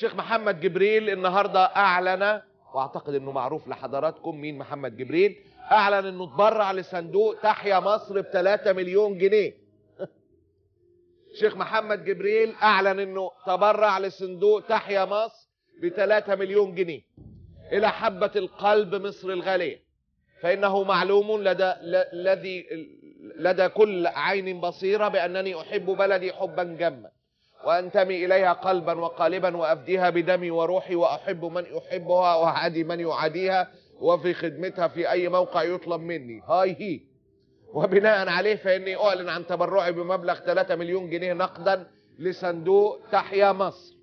الشيخ محمد جبريل النهارده اعلن واعتقد انه معروف لحضراتكم مين محمد جبريل اعلن انه تبرع لصندوق تحيا مصر ب 3 مليون جنيه الشيخ محمد جبريل اعلن انه تبرع لصندوق تحيا مصر ب 3 مليون جنيه الى حبة القلب مصر الغالية فانه معلوم لدى الذي لدى كل عين بصيرة بانني احب بلدي حبا جما وانتمي اليها قلبا وقالبا وافديها بدمي وروحي واحب من يحبها واعادي من يعاديها وفي خدمتها في اي موقع يطلب مني هاي هي وبناء عليه فاني اعلن عن تبرعي بمبلغ 3 مليون جنيه نقدا لصندوق تحيا مصر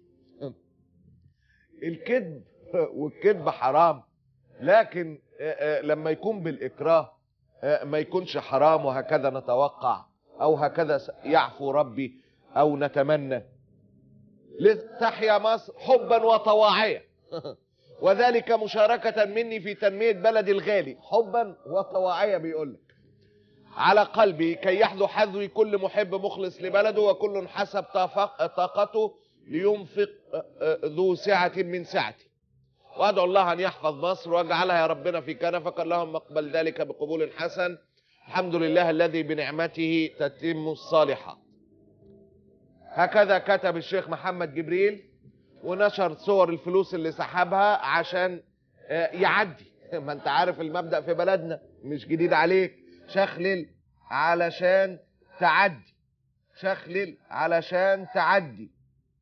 الكذب والكذب حرام لكن لما يكون بالاكراه ما يكونش حرام وهكذا نتوقع او هكذا يعفو ربي او نتمنى لتحيا مصر حبا وطواعية وذلك مشاركة مني في تنمية بلدي الغالي حبا وطواعية بيقول لك على قلبي كي يحذو حذوي كل محب مخلص لبلده وكل حسب طاقته لينفق ذو سعة من سعتي وادعو الله ان يحفظ مصر واجعلها يا ربنا في كنفك اللهم اقبل ذلك بقبول حسن الحمد لله الذي بنعمته تتم الصالحات هكذا كتب الشيخ محمد جبريل ونشر صور الفلوس اللي سحبها عشان يعدي ما انت عارف المبدأ في بلدنا مش جديد عليك شخلل علشان تعدي شخلل علشان تعدي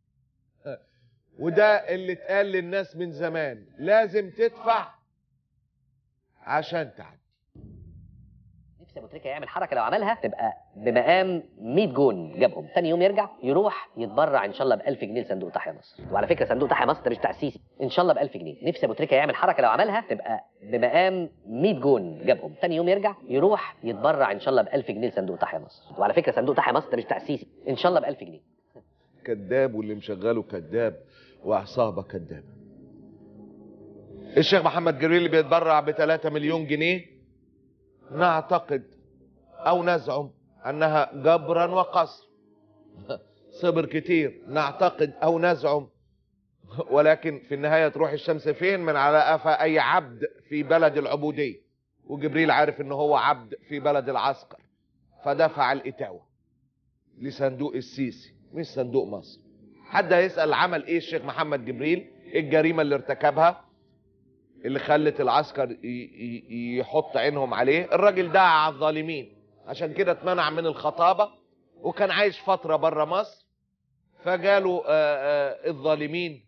وده اللي اتقال للناس من زمان لازم تدفع عشان تعدي نفسي ابو تريكه يعمل حركه لو عملها تبقى بمقام 100 جون جابهم تاني يوم يرجع يروح يتبرع ان شاء الله ب 1000 جنيه لصندوق تحيا مصر وعلى فكره صندوق تحيا مصر ده مش تاسيسي ان شاء الله ب 1000 جنيه نفسي ابو تريكه يعمل حركه لو عملها تبقى بمقام 100 جون جابهم تاني يوم يرجع يروح يتبرع ان شاء الله ب 1000 جنيه لصندوق تحيا مصر وعلى فكره صندوق تحيا مصر ده مش تاسيسي ان شاء الله ب 1000 جنيه كذاب واللي مشغله كذاب وعصابه كذابه الشيخ محمد جريل اللي بيتبرع ب 3 مليون جنيه نعتقد او نزعم انها جبرا وقصر صبر كتير نعتقد او نزعم ولكن في النهاية تروح الشمس فين من على قفا اي عبد في بلد العبودية وجبريل عارف ان هو عبد في بلد العسكر فدفع الاتاوة لصندوق السيسي مش صندوق مصر حد هيسأل عمل ايه الشيخ محمد جبريل ايه الجريمة اللي ارتكبها اللي خلت العسكر يحط عينهم عليه الراجل دعا على الظالمين عشان كده اتمنع من الخطابة وكان عايش فترة بره مصر فجاله الظالمين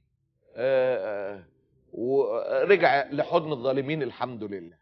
ورجع لحضن الظالمين الحمد لله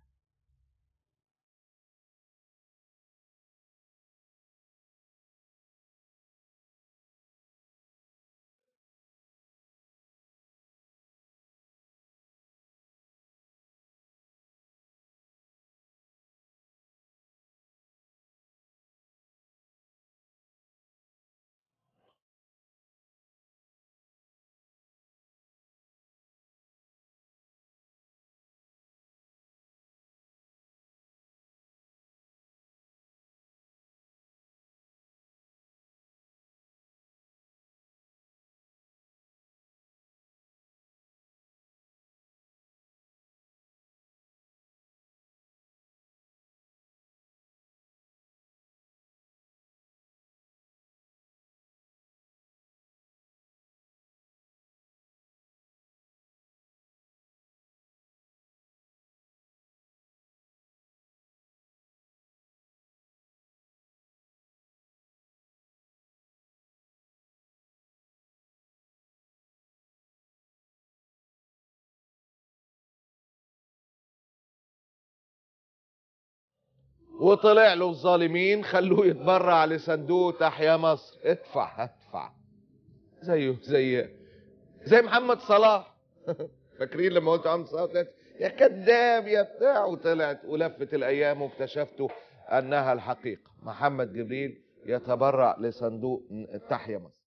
وطلع له الظالمين خلوه يتبرع لصندوق تحيا مصر ادفع هدفع زيه زي زي محمد صلاح فاكرين لما قلت محمد صلاح طلعت يا كذاب يا بتاع وطلعت ولفت الايام واكتشفتوا انها الحقيقه محمد جبريل يتبرع لصندوق تحيا مصر